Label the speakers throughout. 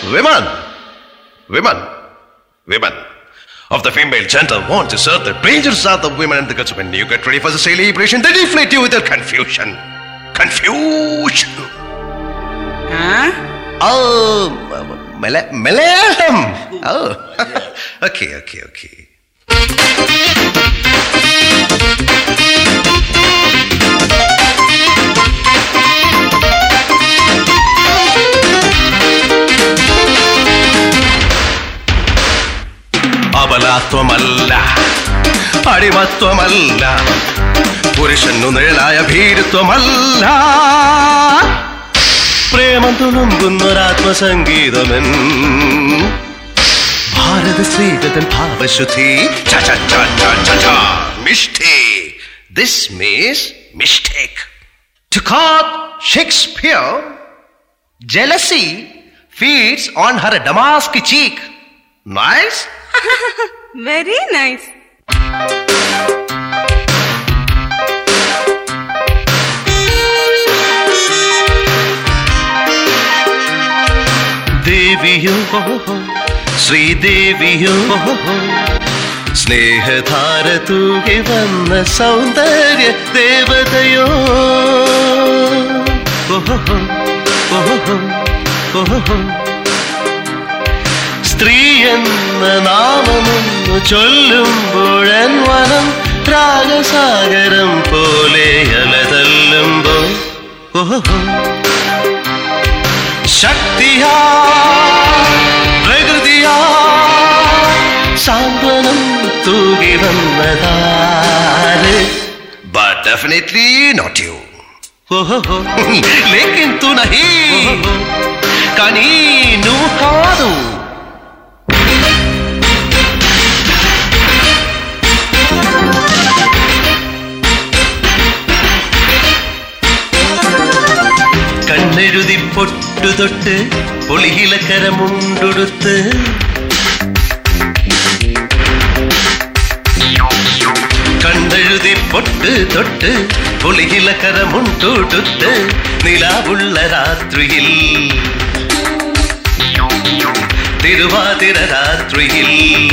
Speaker 1: women, women, women of the female gender want to serve the dangers of the women and the girls. When you get ready for the celebration, they deflate you with their confusion. Confusion.
Speaker 2: Huh?
Speaker 1: Oh, Mala- Malayalam. Oh, okay, okay, okay. അബലാത്വമല്ല അടിമത്വമല്ല പുരുഷനു നിഴലായ ഭീരുത്വമല്ല പ്രേമം തുളുമ്പുന്നൊരാത്മസംഗീതമെൻ ഭാരത ശ്രീകതൻ ഭാവശുദ്ധി ച ച ച ച ച ച. മിഷ്ഠേ this means mistake To quote Shakespeare, jealousy feeds on her damask cheek. Nice?
Speaker 2: Very nice.
Speaker 1: ദേവിയോ ശ്രീദേവിയോ സ്നേഹധാര തൂകി വന്ന സൗന്ദര്യ ദേവതയോ ഓഹോ ഓഹോ ഓഹോ സ്ത്രീ എന്ന നാമമൊന്നു ചൊല്ലുമ്പോഴൻ വനം രാഗസാഗരം പോലെ അലതല്ലുമ്പോ ഓഹോ ശക്തിയാ പ്രകൃതിയാ സാന്ത്വനം തൂകി വന്നതാര് But definitely not you. लेकिन तू नहीं కానీ నువ్వు కాదు കണ്ണെഴുതി പൊട്ടു തൊട്ട് പൊളിയിലക്കരമുണ്ടുടുത്ത് കണ്ടെഴുതി പൊട്ട് തൊട്ട് പൊളിയിലക്കരമുണ്ടുടുത്ത് നിലാവുള്ള രാത്രിയിൽ തിരുവാതിര രാത്രിയിൽ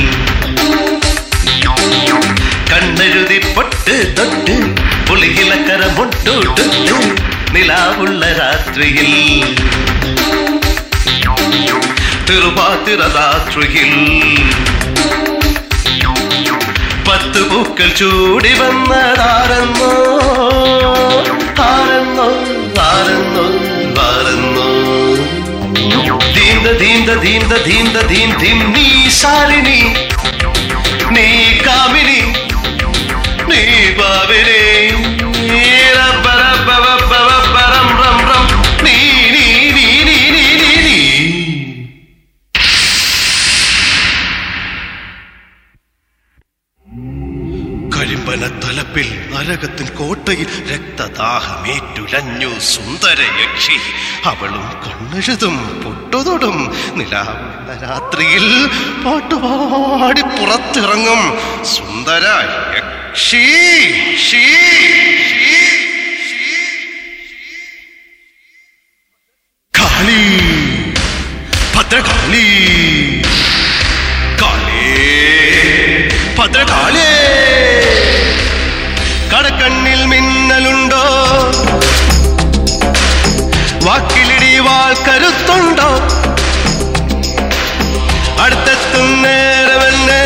Speaker 1: കണ്ണെഴുതി പൊട്ട് തൊട്ട് പുളിയിലക്കര മുട്ടോട്ട് നിലാവുള്ള രാത്രിയിൽ തിരുവാതിര രാത്രിയിൽ പത്ത് പൂക്കൾ ചൂടി വന്നതാരെന്നോ ആരെന്നോ ആരെന്നോ ആരെന്നോ ദീന്ത ദീന്ത ദീന്ത ദീന്ത ദീൻ ധിം നീ ശാലിനി നീ കാമിനി നീ ബാബിനി റബ്ബ റബ്ബ വബ്ബ വബ്ബ റം റം റം നീ നീ നീ നീ നീ നീ നീ കരിമ്പന തലപ്പിൽ നരകത്തിൻ കോട്ടയിൽ രക്തദാഹമേറ്റുലഞ്ഞു സുന്ദര യക്ഷി അവളും കണ്ണെഴുതും പൊട്ടുതൊടും നിലാവുള്ള രാത്രിയിൽ പാട്ടുപാടി പുറത്തിറങ്ങും സുന്ദര യക്ഷി she she, she. Kali Bhadrakali Kali Bhadrakali കടക്കണ്ണിൽ മിന്നലുണ്ടോ വാക്കിലിടി വാൾ കരുത്തുണ്ടോ അടുത്തെത്തും നേരമെന്നെ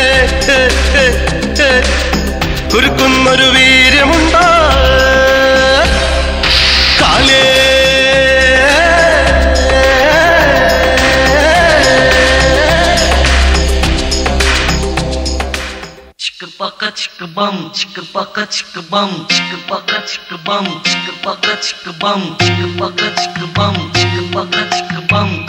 Speaker 1: കുരുക്കുന്നൊരു വീര്യമുണ്ടോ കാലേ
Speaker 3: Chicka baka chicka bum, chicka baka chicka bum, chicka baka chicka bum, chicka baka chicka bum, chicka baka chicka bum, chicka baka chicka bum,